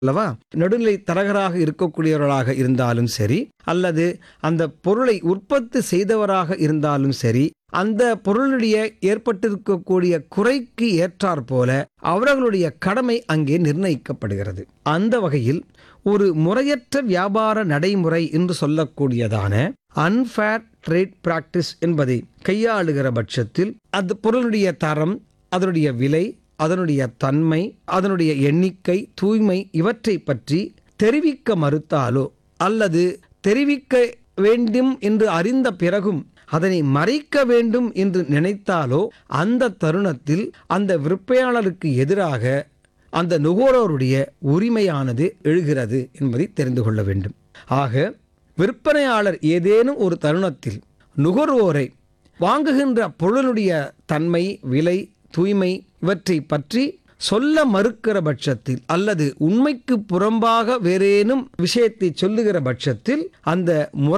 அல்லவா நடுநிலை தரகராக இருக்கக்கூடியவர்களாக இருந்தாலும் சரி அல்லது அந்த பொருளை உற்பத்தி செய்தவராக இருந்தாலும் சரி அந்த பொருளுடைய ஏற்பட்டிருக்கக்கூடிய குறைக்கு ஏற்றாற் போல அவர்களுடைய கடமை அங்கே நிர்ணயிக்கப்படுகிறது அந்த வகையில் ஒரு முறையற்ற வியாபார நடைமுறை என்று சொல்லக்கூடியதான அன்ஃபேர் ட்ரேட் பிராக்டிஸ் என்பதை கையாளுகிற பட்சத்தில் அந்த பொருளுடைய தரம் அதனுடைய விலை அதனுடைய தன்மை அதனுடைய எண்ணிக்கை தூய்மை இவற்றை பற்றி தெரிவிக்க மறுத்தாலோ அல்லது தெரிவிக்க வேண்டும் என்று அறிந்த பிறகும் அதனை மறைக்க வேண்டும் என்று நினைத்தாலோ அந்த தருணத்தில் அந்த விற்பனையாளருக்கு எதிராக அந்த நுகர்வோருடைய உரிமையானது எழுகிறது என்பதை தெரிந்து கொள்ள வேண்டும் ஆக விற்பனையாளர் ஏதேனும் ஒரு தருணத்தில் நுகர்வோரை வாங்குகின்ற பொருளுடைய தன்மை விலை தூய்மை இவற்றை பற்றி சொல்ல மறுக்கிற பட்சத்தில் அல்லது உண்மைக்கு புறம்பாக வேறேனும் விஷயத்தை சொல்லுகிற பட்சத்தில் அந்த முறை